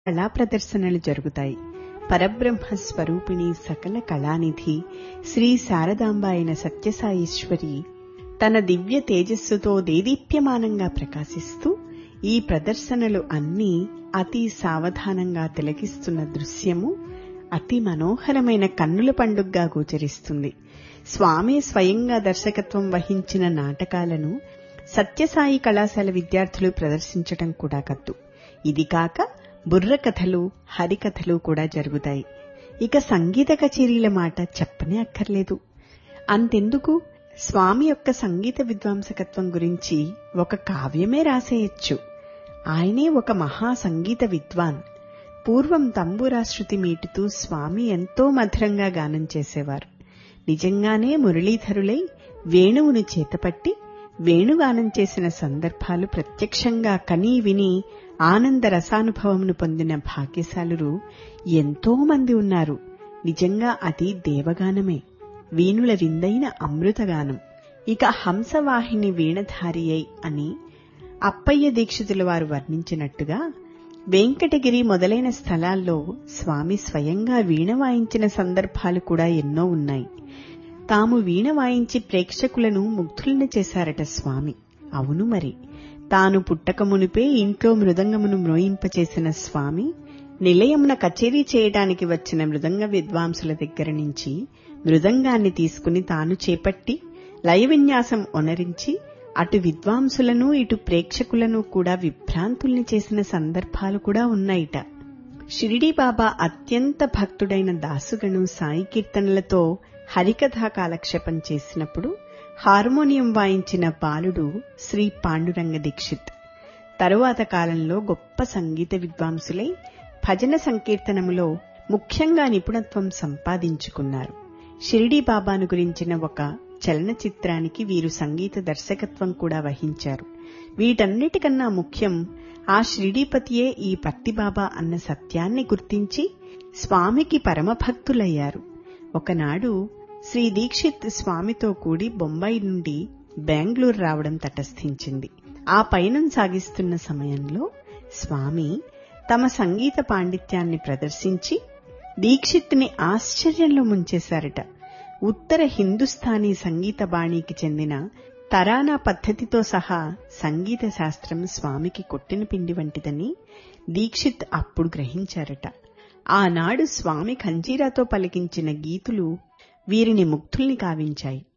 కళా ప్రదర్శనలు జరుగుతాయి పరబ్రహ్మ స్వరూపిణి సకల కళానిధి శ్రీ శారదాంబ అయిన సత్యసాయీశ్వరి తన దివ్య తేజస్సుతో దేదీప్యమానంగా ప్రకాశిస్తూ ఈ ప్రదర్శనలు అన్నీ అతి సావధానంగా తిలకిస్తున్న దృశ్యము అతి మనోహరమైన కన్నుల పండుగగా గోచరిస్తుంది స్వామి స్వయంగా దర్శకత్వం వహించిన నాటకాలను సత్యసాయి కళాశాల విద్యార్థులు ప్రదర్శించటం కూడా కద్దు ఇది కాక బుర్ర కథలు హరికథలు కూడా జరుగుతాయి ఇక సంగీత కచేరీల మాట చెప్పనే అక్కర్లేదు అంతెందుకు స్వామి యొక్క సంగీత విద్వాంసకత్వం గురించి ఒక కావ్యమే రాసేయచ్చు ఆయనే ఒక మహా సంగీత విద్వాన్ పూర్వం తంబూరా శృతి మీటుతూ స్వామి ఎంతో మధురంగా గానం చేసేవారు నిజంగానే మురళీధరులై వేణువును చేతపట్టి వేణుగానం చేసిన సందర్భాలు ప్రత్యక్షంగా కనీ విని ఆనంద రసానుభవమును పొందిన భాగ్యశాలురు ఎంతో మంది ఉన్నారు నిజంగా అది దేవగానమే వీణుల విందైన అమృతగానం ఇక హంసవాహిని వీణధారి అయి అని అప్పయ్య దీక్షితుల వారు వర్ణించినట్టుగా వెంకటగిరి మొదలైన స్థలాల్లో స్వామి స్వయంగా వీణ వాయించిన సందర్భాలు కూడా ఎన్నో ఉన్నాయి తాము వీణ వాయించి ప్రేక్షకులను ముగ్ధులను చేశారట స్వామి అవును మరి తాను పుట్టక మునిపే ఇంట్లో మృదంగమును మ్రోయింపచేసిన స్వామి నిలయమున కచేరీ చేయడానికి వచ్చిన మృదంగ విద్వాంసుల దగ్గర నుంచి మృదంగాన్ని తీసుకుని తాను చేపట్టి లయ విన్యాసం ఒనరించి అటు విద్వాంసులను ఇటు ప్రేక్షకులను కూడా విభ్రాంతుల్ని చేసిన సందర్భాలు కూడా ఉన్నాయిట షిరిడీ బాబా అత్యంత భక్తుడైన దాసుగను సాయి కీర్తనలతో హరికథా కాలక్షేపం చేసినప్పుడు హార్మోనియం వాయించిన బాలుడు శ్రీ పాండురంగ దీక్షిత్ తరువాత కాలంలో గొప్ప సంగీత విద్వాంసులై భజన సంకీర్తనములో ముఖ్యంగా నిపుణత్వం సంపాదించుకున్నారు షిరిడీ బాబాను గురించిన ఒక చలనచిత్రానికి వీరు సంగీత దర్శకత్వం కూడా వహించారు వీటన్నిటికన్నా ముఖ్యం ఆ షిరిడీపతియే ఈ పత్తిబాబా అన్న సత్యాన్ని గుర్తించి స్వామికి పరమభక్తులయ్యారు ఒకనాడు శ్రీ దీక్షిత్ స్వామితో కూడి బొంబాయి నుండి బెంగళూరు రావడం తటస్థించింది ఆ పయనం సాగిస్తున్న సమయంలో స్వామి తమ సంగీత పాండిత్యాన్ని ప్రదర్శించి దీక్షిత్ని ఆశ్చర్యంలో ముంచేశారట ఉత్తర హిందుస్థానీ సంగీత బాణీకి చెందిన తరానా పద్ధతితో సహా సంగీత శాస్త్రం స్వామికి కొట్టిన పిండి వంటిదని దీక్షిత్ అప్పుడు గ్రహించారట ఆనాడు స్వామి ఖంజీరాతో పలికించిన గీతులు వీరిని ముగ్ధుల్ని కావించాయి